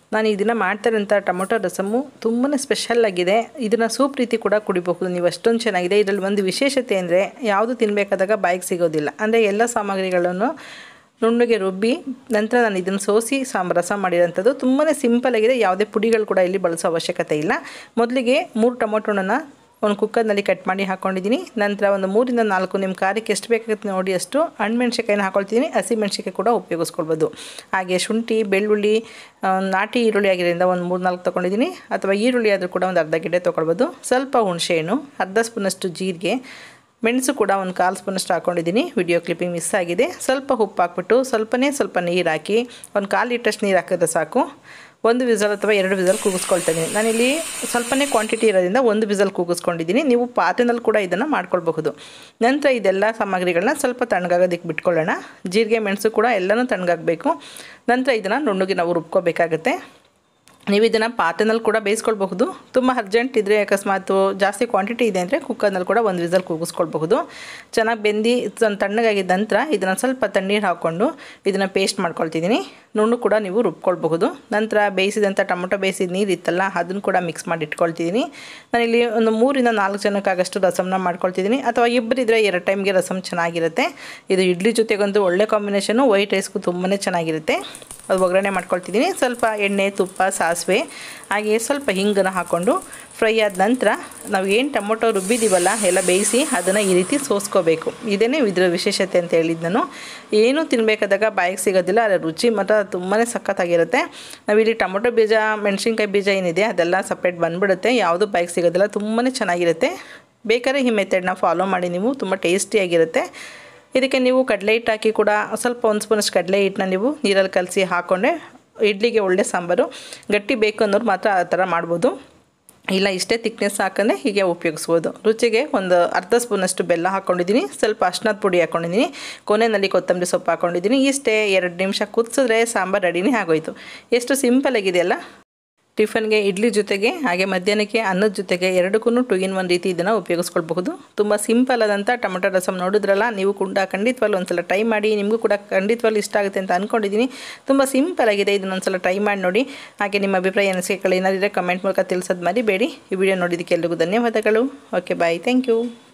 ನಾನು ಈ ದಿನ ಮಾಡ್ತಾರಂಥ ಟೊಮೊಟೊ ರಸಮ್ಮು ತುಂಬಾ ಸ್ಪೆಷಲ್ ಆಗಿದೆ ಇದನ್ನು ಸೂಪ್ ರೀತಿ ಕೂಡ ಕುಡಿಬಹುದು ನೀವು ಅಷ್ಟೊಂದು ಚೆನ್ನಾಗಿದೆ ಇದರಲ್ಲಿ ಒಂದು ವಿಶೇಷತೆ ಅಂದರೆ ಯಾವುದು ತಿನ್ನಬೇಕಾದಾಗ ಬಾಯಿಗೆ ಸಿಗೋದಿಲ್ಲ ಅಂದರೆ ಎಲ್ಲ ಸಾಮಗ್ರಿಗಳನ್ನು ನುಣ್ಣಗೆ ರುಬ್ಬಿ ನಂತರ ನಾನು ಇದನ್ನು ಸೋಸಿ ಸಾಂಬಾರು ರಸ ಮಾಡಿರೋಂಥದ್ದು ತುಂಬಾ ಸಿಂಪಲ್ ಆಗಿದೆ ಯಾವುದೇ ಪುಡಿಗಳು ಕೂಡ ಇಲ್ಲಿ ಬಳಸೋ ಅವಶ್ಯಕತೆ ಇಲ್ಲ ಮೊದಲಿಗೆ ಮೂರು ಟೊಮೊಟೊನ ಒಂದು ಕುಕ್ಕರ್ನಲ್ಲಿ ಕಟ್ ಮಾಡಿ ಹಾಕ್ಕೊಂಡಿದ್ದೀನಿ ನಂತರ ಒಂದು ಮೂರಿಂದ ನಾಲ್ಕು ನಿಮ್ಮ ಖಾರಕ್ಕೆ ಎಷ್ಟು ಬೇಕಾಗುತ್ತೆ ನೋಡಿ ಅಷ್ಟು ಹಣ್ಣುಮೆಣ್ಸಿಕಾಯಿನ ಹಾಕೊಳ್ತಿದ್ದೀನಿ ಹಸಿಮೆಣ್ಸಿಕಾಯಿ ಕೂಡ ಉಪಯೋಗಿಸ್ಕೊಳ್ಬೋದು ಹಾಗೆ ಶುಂಠಿ ಬೆಳ್ಳುಳ್ಳಿ ಆ, ನಾಟಿ ಈರುಳ್ಳಿ ಆಗಿರೋದ್ರಿಂದ ಒಂದು ಮೂರು ನಾಲ್ಕು ತೊಗೊಂಡಿದ್ದೀನಿ ಅಥವಾ ಈರುಳ್ಳಿ ಆದರೂ ಕೂಡ ಒಂದು ಅರ್ಧ ಗಿಡ್ಡೆ ತೊಗೊಳ್ಬೋದು ಸ್ವಲ್ಪ ಹುಣಸೆಹಣ್ಣು ಅರ್ಧ ಸ್ಪೂನಷ್ಟು ಜೀರಿಗೆ ಮೆಣಸು ಕೂಡ ಒಂದು ಕಾಲು ಸ್ಪೂನಷ್ಟು ಹಾಕ್ಕೊಂಡಿದ್ದೀನಿ ವಿಡಿಯೋ ಕ್ಲಿಪ್ಪಿಂಗ್ ಮಿಸ್ ಆಗಿದೆ ಸ್ವಲ್ಪ ಉಪ್ಪು ಹಾಕ್ಬಿಟ್ಟು ಸ್ವಲ್ಪನೇ ಸ್ವಲ್ಪ ನೀರು ಹಾಕಿ ಒಂದು ಕಾಲು ಲೀಟರ್ಷ್ಟು ನೀರು ಹಾಕಿದ್ರೆ ಸಾಕು ಒಂದು ವಿಸಲ್ ಅಥವಾ ಎರಡು ವಿಸಲ್ ಕೂಗಿಸ್ಕೊಳ್ತಾ ಇದ್ದೀನಿ ನಾನಿಲ್ಲಿ ಸ್ವಲ್ಪನೇ ಕ್ವಾಂಟಿಟಿ ಇರೋದ್ರಿಂದ ಒಂದು ವಿಸಲ್ ಕೂಗಿಸ್ಕೊಂಡಿದ್ದೀನಿ ನೀವು ಪಾತ್ರೆನಲ್ಲಿ ಕೂಡ ಇದನ್ನು ಮಾಡ್ಕೊಳ್ಬಹುದು ನಂತರ ಇದೆಲ್ಲ ಸಾಮಗ್ರಿಗಳನ್ನ ಸ್ವಲ್ಪ ತಣ್ಣಗಾಗೋದಕ್ಕೆ ಬಿಟ್ಕೊಳ್ಳೋಣ ಜೀರಿಗೆ ಮೆಣಸು ಕೂಡ ಎಲ್ಲನೂ ತಣ್ಣಗಾಗಬೇಕು ನಂತರ ಇದನ್ನು ನುಣ್ಣಗೆ ನಾವು ರುಬ್ಕೋಬೇಕಾಗತ್ತೆ ನೀವು ಇದನ್ನು ಪಾತ್ರೆನಲ್ಲಿ ಕೂಡ ಬೇಯಿಸ್ಕೊಳ್ಬಹುದು ತುಂಬ ಅರ್ಜೆಂಟ್ ಇದ್ದರೆ ಅಕಸ್ಮಾತ್ ಜಾಸ್ತಿ ಕ್ವಾಂಟಿಟಿ ಇದೆ ಅಂದರೆ ಕುಕ್ಕರ್ನಲ್ಲಿ ಕೂಡ ಒಂದು ವಿಸಲ್ ಕೂಗಿಸ್ಕೊಳ್ಬಹುದು ಚೆನ್ನಾಗಿ ಬೆಂದು ತ- ತಣ್ಣಗಾಗಿದ್ದ ನಂತರ ಇದನ್ನು ಸ್ವಲ್ಪ ತಣ್ಣೀರು ಹಾಕ್ಕೊಂಡು ಇದನ್ನು ಪೇಸ್ಟ್ ಮಾಡ್ಕೊಳ್ತಿದ್ದೀನಿ ನುಣ್ಣು ಕೂಡ ನೀವು ರುಬ್ಕೊಳ್ಬಹುದು ನಂತರ ಬೇಯಿಸಿದಂಥ ಟೊಮೊಟೊ ಬೇಯಿಸಿದ ನೀರು ಇತ್ತಲ್ಲ ಅದನ್ನು ಕೂಡ ಮಿಕ್ಸ್ ಮಾಡಿ ಇಟ್ಕೊಳ್ತಿದ್ದೀನಿ ನಾನಿಲ್ಲಿ ಒಂದು ಮೂರಿಂದ ನಾಲ್ಕು ಜನಕ್ಕಾಗಷ್ಟು ರಸಮ್ನ ಮಾಡ್ಕೊಳ್ತಿದ್ದೀನಿ ಅಥವಾ ಇಬ್ಬರಿದ್ರೆ ಎರಡು ಟೈಮ್ಗೆ ರಸಮ್ ಚೆನ್ನಾಗಿರುತ್ತೆ ಇದು ಇಡ್ಲಿ ಜೊತೆಗಂತೂ ಒಳ್ಳೆ ಕಾಂಬಿನೇಷನು ವೈಟ್ ರೈಸ್ಗೂ ತುಂಬಾ ಚೆನ್ನಾಗಿರುತ್ತೆ ಅದು ಒಗ್ಗರಣೆ ಮಾಡ್ಕೊಳ್ತಿದ್ದೀನಿ ಸ್ವಲ್ಪ ಎಣ್ಣೆ ತುಪ್ಪ ಸಾಸಿವೆ ಹಾಗೆ ಸ್ವಲ್ಪ ಹಿಂಗನ್ನು ಹಾಕ್ಕೊಂಡು ಫ್ರೈ ಆದ ನಂತರ ನಾವು ಏನು ಟೊಮೊಟೊ ರುಬ್ಬಿದ್ದೀವಲ್ಲ ಎಲ್ಲ ಬೇಯಿಸಿ ಅದನ್ನು ಈ ರೀತಿ ಸೋಸ್ಕೋಬೇಕು ಇದೇ ಇದರ ವಿಶೇಷತೆ ಅಂತ ಹೇಳಿದ್ದು ನಾನು ಏನೂ ತಿನ್ನಬೇಕಾದಾಗ ಬಾಯಿಗೆ ಸಿಗೋದಿಲ್ಲ ಅದರ ರುಚಿ ಮಾತ್ರ ತುಂಬಾ ಸಖತ್ತಾಗಿರುತ್ತೆ ನಾವಿಲ್ಲಿ ಟೊಮೊಟೊ ಬೀಜ ಮೆಣಸಿನ್ಕಾಯಿ ಬೀಜ ಏನಿದೆ ಅದೆಲ್ಲ ಸಪ್ರೇಟ್ ಬಂದ್ಬಿಡುತ್ತೆ ಯಾವುದು ಬಾಯಿಗೆ ಸಿಗೋದಿಲ್ಲ ತುಂಬಾ ಚೆನ್ನಾಗಿರುತ್ತೆ ಬೇಕಾದ್ರೆ ಈ ಮೆಥಡ್ನ ಫಾಲೋ ಮಾಡಿ ನೀವು ತುಂಬ ಟೇಸ್ಟಿಯಾಗಿರುತ್ತೆ ಇದಕ್ಕೆ ನೀವು ಕಡಲೆ ಹಿಟ್ಟು ಹಾಕಿ ಕೂಡ ಸ್ವಲ್ಪ ಒಂದು ಸ್ಪೂನಷ್ಟು ಕಡಲೆ ಹಿಟ್ಟನ್ನ ನೀವು ನೀರಲ್ಲಿ ಕಲಸಿ ಹಾಕ್ಕೊಂಡೆ ಇಡ್ಲಿಗೆ ಒಳ್ಳೆ ಸಾಂಬಾರು ಗಟ್ಟಿ ಬೇಕು ಅನ್ನೋರು ಮಾತ್ರ ಆ ಥರ ಮಾಡ್ಬೋದು ಇಲ್ಲ ಇಷ್ಟೇ ತಿಕ್ನೆಸ್ ಹಾಕಂದ್ರೆ ಹೀಗೆ ಉಪಯೋಗಿಸ್ಬೋದು ರುಚಿಗೆ ಒಂದು ಅರ್ಧ ಸ್ಪೂನಷ್ಟು ಬೆಲ್ಲ ಹಾಕ್ಕೊಂಡಿದ್ದೀನಿ ಸ್ವಲ್ಪ ಅರ್ಶಿನದ ಪುಡಿ ಹಾಕ್ಕೊಂಡಿದ್ದೀನಿ ಕೊನೆಯಲ್ಲಿ ಕೊತ್ತಂಬರಿ ಸೊಪ್ಪು ಹಾಕ್ಕೊಂಡಿದ್ದೀನಿ ಇಷ್ಟೇ ಎರಡು ನಿಮಿಷ ಕುದಿಸಿದ್ರೆ ಸಾಂಬಾರು ರೆಡಿನೇ ಆಗೋಯ್ತು ಎಷ್ಟು ಸಿಂಪಲ್ ಆಗಿದೆಯಲ್ಲ ಟಿಫನ್ಗೆ ಇಡ್ಲಿ ಜೊತೆಗೆ ಹಾಗೆ ಮಧ್ಯಾಹ್ನಕ್ಕೆ ಅನ್ನದ ಜೊತೆಗೆ ಎರಡಕ್ಕೂ ಟು ಇನ್ ಒನ್ ರೀತಿ ಇದನ್ನು ಉಪಯೋಗಿಸ್ಕೊಳ್ಬಹುದು ತುಂಬ ಸಿಂಪಲ್ ಆದಂಥ ಟೊಮೊಟೊ ರಸಮ್ ನೋಡಿದ್ರಲ್ಲ ನೀವು ಕೂಡ ಖಂಡಿತವಾಗ್ಲೂ ಒಂದ್ಸಲ ಟ್ರೈ ಮಾಡಿ ನಿಮಗೂ ಕೂಡ ಖಂಡಿತವಾಗ್ಲೂ ಇಷ್ಟ ಆಗುತ್ತೆ ಅಂತ ಅಂದ್ಕೊಂಡಿದ್ದೀನಿ ತುಂಬ ಸಿಂಪಲ್ ಆಗಿದೆ ಇದನ್ನ ಒಂದ್ಸಲ ಟ್ರೈ ಮಾಡಿ ನೋಡಿ ಹಾಗೆ ನಿಮ್ಮ ಅಭಿಪ್ರಾಯ ಅನಿಸಿಕೆಗಳು ಏನಾದಿದ್ರೆ ಕಮೆಂಟ್ ಮೂಲಕ ತಿಳಿಸೋದು ಮರಿಬೇಡಿ ಈ ವಿಡಿಯೋ ನೋಡಿದ್ದಕ್ಕೆ ಎಲ್ರಿಗೂ ಧನ್ಯವಾದಗಳು ಓಕೆ ಬಾಯ್ ಥ್ಯಾಂಕ್ ಯು